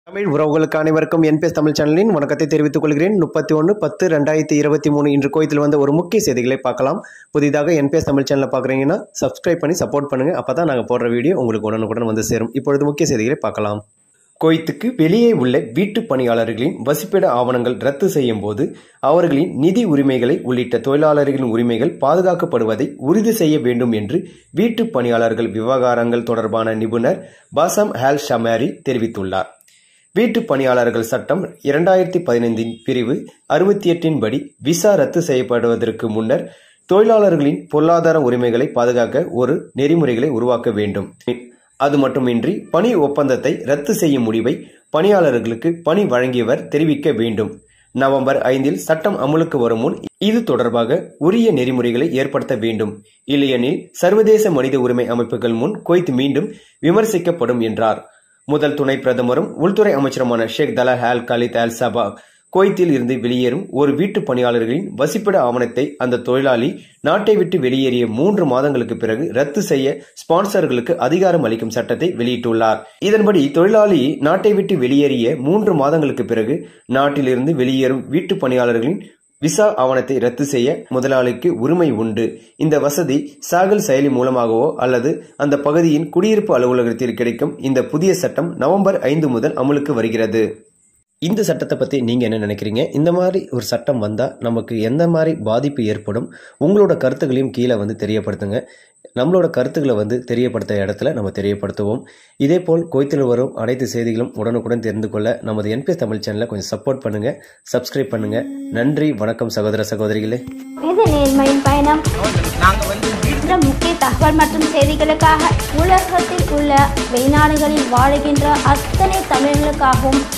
தமிழ் உறவுகளுக்கு அனைவருக்கும் என்பிஎஸ் தமிழ் சேனலின் வணக்கத்தை தெரிவித்துக் கொள்கிறேன் முப்பத்தி ஒன்று பத்து ரெண்டாயிரத்தி இருபத்தி மூணு இன்று கோயத்தில் வந்த ஒரு முக்கிய செய்திகளை பார்க்கலாம் புதிதாக என்பிஎஸ் தமிழ் சேனலை பார்க்குறீங்கன்னா சப்ஸ்கிரைப் பண்ணி சப்போர்ட் பண்ணுங்க அப்போ தான் நாங்கள் போடுற வீடியோ உங்களுக்கு உடனுக்குடன் வந்து சேரும் இப்பொழுது முக்கிய செய்திகளை பார்க்கலாம் கோயத்துக்கு வெளியே உள்ள வீட்டு பணியாளர்களின் வசிப்பிட ஆவணங்கள் ரத்து செய்யும் போது அவர்களின் நிதி உரிமைகளை உள்ளிட்ட தொழிலாளர்களின் உரிமைகள் பாதுகாக்கப்படுவதை உறுதி செய்ய வேண்டும் என்று வீட்டு பணியாளர்கள் விவகாரங்கள் தொடர்பான நிபுணர் பாசம் ஹால் ஷமாரி தெரிவித்துள்ளார் வீட்டு பணியாளர்கள் சட்டம் இரண்டாயிரத்தி பதினைந்தின் பிரிவு அறுபத்தி எட்டின் படி விசா ரத்து செய்யப்படுவதற்கு முன்னர் தொழிலாளர்களின் பொருளாதார உரிமைகளை பாதுகாக்க ஒரு நெறிமுறைகளை உருவாக்க வேண்டும் அது மட்டுமின்றி பணி ஒப்பந்தத்தை ரத்து செய்யும் முடிவை பணியாளர்களுக்கு பணி வழங்கியவர் தெரிவிக்க வேண்டும் நவம்பர் ஐந்தில் சட்டம் அமலுக்கு வரும் முன் இது தொடர்பாக உரிய நெறிமுறைகளை ஏற்படுத்த வேண்டும் இல்லையெனில் சர்வதேச மனித உரிமை அமைப்புகள் முன் குவைத் மீண்டும் விமர்சிக்கப்படும் என்றார் முதல் துணை பிரதமரும் உள்துறை அமைச்சருமான ஷேக் தலா ஹால் கலித் அல் சபா குவைத்தில் இருந்து வெளியேறும் ஒரு வீட்டு பணியாளர்களின் வசிப்பிட ஆவணத்தை அந்த தொழிலாளி நாட்டை விட்டு வெளியேறிய மூன்று மாதங்களுக்கு பிறகு ரத்து செய்ய ஸ்பான்சர்களுக்கு அதிகாரம் அளிக்கும் சட்டத்தை வெளியிட்டுள்ளார் இதன்படி தொழிலாளி நாட்டை விட்டு வெளியேறிய மூன்று மாதங்களுக்கு பிறகு நாட்டிலிருந்து வெளியேறும் வீட்டு பணியாளர்களின் விசா ஆவணத்தை ரத்து செய்ய முதலாளிக்கு உரிமை உண்டு இந்த வசதி சாகல் செயலி மூலமாகவோ அல்லது அந்த பகுதியின் குடியிருப்பு அலுவலகத்தில் கிடைக்கும் இந்த புதிய சட்டம் நவம்பர் ஐந்து முதல் அமலுக்கு வருகிறது இந்த சட்டத்தை பற்றி நீங்கள் என்ன நினைக்கிறீங்க இந்த மாதிரி ஒரு சட்டம் வந்தால் நமக்கு எந்த மாதிரி பாதிப்பு ஏற்படும் உங்களோட கருத்துக்களையும் கீழே வந்து தெரியப்படுத்துங்க நம்மளோட கருத்துக்களை வந்து தெரியப்படுத்த இடத்துல நம்ம தெரியப்படுத்துவோம் இதே போல் கோயத்தில் வரும் அனைத்து செய்திகளும் உடனுக்குடன் தெரிந்து கொள்ள நமது என்பிஎஸ் தமிழ் சேனலை கொஞ்சம் சப்போர்ட் பண்ணுங்க சப்ஸ்கிரைப் பண்ணுங்க நன்றி வணக்கம் சகோதர சகோதரிகளே இது நேர்மையின் பயணம் என்ற முக்கிய தகவல் மற்றும் செய்திகளுக்காக உலகத்தில் உள்ள வெளிநாடுகளில் வாழுகின்ற அத்தனை தமிழர்களுக்காகவும்